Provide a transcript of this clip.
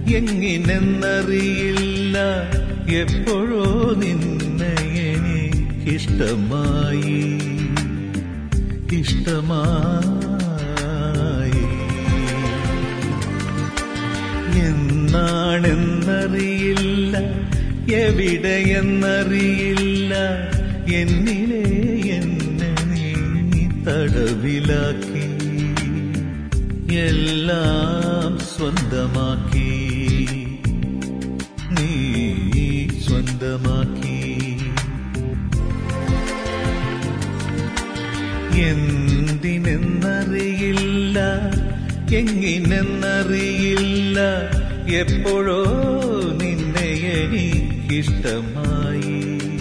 എങ്ങിനെന്നറിയില്ല എപ്പോഴോ നിന്നെ എനിക്കിഷ്ടമായി ഇഷ്ടമായി എന്നാണെന്നറിയില്ല എവിടെയെന്നറിയില്ല എന്നിലെ എന്നെ നീ തടവിലാക്കി എല്ലാം സ്വന്തമാക്കി നീ സ്വന്തമാക്കി എന്തിനെന്നറിയില്ല എങ്ങിനെന്നറിയില്ല എപ്പോഴോ നിന്നെ എനിക്കിഷ്ടമായി